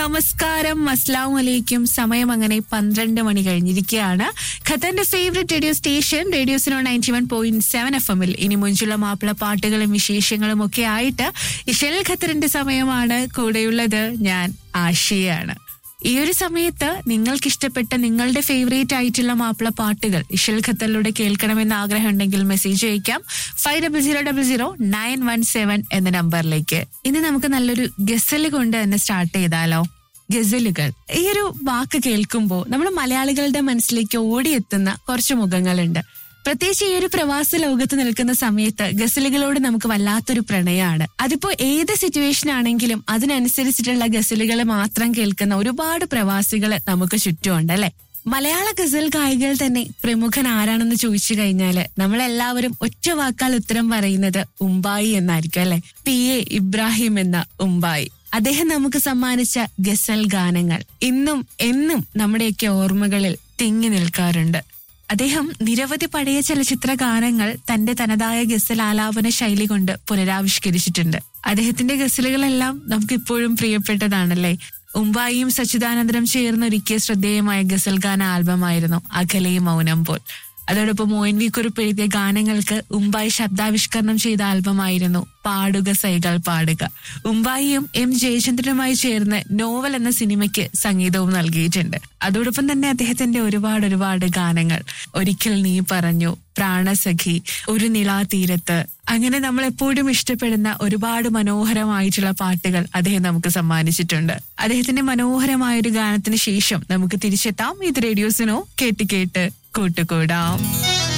നമസ്കാരം അസ്ലാം വലൈക്കും സമയം അങ്ങനെ പന്ത്രണ്ട് മണി കഴിഞ്ഞിരിക്കുകയാണ് ഖത്തറിന്റെ favourite radio station Radio Suno ninety one point seven F എമ്മിൽ ഇനി മുഞ്ചുള്ള മാപ്പിള പാട്ടുകളും വിശേഷങ്ങളും ഒക്കെ ആയിട്ട് ഇഷൽ ഖത്തറിന്റെ സമയമാണ് കൂടെയുള്ളത് ഞാൻ ആഷിയാണ് ഈ ഒരു സമയത്ത് നിങ്ങൾക്ക് ഇഷ്ടപ്പെട്ട നിങ്ങളുടെ ഫേവറേറ്റ് ആയിട്ടുള്ള മാപ്പിള പാട്ടുകൾ ഇഷൽ ഖത്തറിലൂടെ കേൾക്കണമെന്ന് ആഗ്രഹം ഉണ്ടെങ്കിൽ മെസ്സേജ് അയക്കാം five double zero double zero nine one seven എന്ന നമ്പറിലേക്ക് ഇനി നമുക്ക് നല്ലൊരു ഗസല് കൊണ്ട് തന്നെ സ്റ്റാർട്ട് ചെയ്താലോ ഗസലുകൾ ഈ ഒരു വാക്ക് കേൾക്കുമ്പോൾ നമ്മൾ മലയാളികളുടെ മനസ്സിലേക്ക് ഓടിയെത്തുന്ന കുറച്ച് മുഖങ്ങളുണ്ട് പ്രത്യേകിച്ച് ഈ ഒരു പ്രവാസ ലോകത്ത് നിൽക്കുന്ന സമയത്ത് ഗസലുകളോട് നമുക്ക് വല്ലാത്തൊരു പ്രണയമാണ് അതിപ്പോ ഏത് സിറ്റുവേഷൻ ആണെങ്കിലും അതിനനുസരിച്ചിട്ടുള്ള ഗസലുകൾ മാത്രം കേൾക്കുന്ന ഒരുപാട് പ്രവാസികൾ നമുക്ക് ചുറ്റുമുണ്ട് അല്ലെ മലയാള ഗസൽ ഗായികൾ തന്നെ പ്രമുഖൻ ആരാണെന്ന് ചോദിച്ചു കഴിഞ്ഞാല് നമ്മളെല്ലാവരും ഒറ്റ വാക്കാൽ ഉത്തരം പറയുന്നത് ഉമ്പായി എന്നായിരിക്കും അല്ലെ പി എ ഇബ്രാഹിം എന്ന ഉമ്പായി അദ്ദേഹം നമുക്ക് സമ്മാനിച്ച ഗസൽ ഗാനങ്ങൾ ഇന്നും എന്നും നമ്മുടെയൊക്കെ ഓർമ്മകളിൽ തിങ്ങി നിൽക്കാറുണ്ട് അദ്ദേഹം നിരവധി പഴയ ചലച്ചിത്ര ഗാനങ്ങൾ തന്റെ തനതായ ഗസൽ ആലാപന ശൈലി കൊണ്ട് പുനരാവിഷ്കരിച്ചിട്ടുണ്ട് അദ്ദേഹത്തിന്റെ ഗസലുകളെല്ലാം നമുക്ക് ഇപ്പോഴും പ്രിയപ്പെട്ടതാണല്ലേ ഉമ്പായിയും സച്ചിദാനന്ദനും ചേർന്ന് ഒരുക്കിയ ശ്രദ്ധേയമായ ഗസൽ ഗാന ആൽബമായിരുന്നു അകലെ മൗനം പോൽ അതോടൊപ്പം ഒ എൻ വി കുറിപ്പ് എഴുതിയ ഗാനങ്ങൾക്ക് ഉമ്പായി ശബ്ദാവിഷ്കരണം ചെയ്ത ആൽബമായിരുന്നു പാടുക സൈകൾ പാടുക ഉമ്പായിയും എം ജയചന്ദ്രനുമായി ചേർന്ന് നോവൽ എന്ന സിനിമയ്ക്ക് സംഗീതവും നൽകിയിട്ടുണ്ട് അതോടൊപ്പം തന്നെ അദ്ദേഹത്തിന്റെ ഒരുപാട് ഒരുപാട് ഗാനങ്ങൾ ഒരിക്കൽ നീ പറഞ്ഞു പ്രാണസഖി ഒരു നിലാ തീരത്ത് അങ്ങനെ നമ്മൾ എപ്പോഴും ഇഷ്ടപ്പെടുന്ന ഒരുപാട് മനോഹരമായിട്ടുള്ള പാട്ടുകൾ അദ്ദേഹം നമുക്ക് സമ്മാനിച്ചിട്ടുണ്ട് അദ്ദേഹത്തിന്റെ മനോഹരമായ ഒരു ഗാനത്തിന് ശേഷം നമുക്ക് തിരിച്ചെത്താം ഇത് റേഡിയോസിനോ കേട്ട് കേട്ട് കൂട്ടുകൂടാം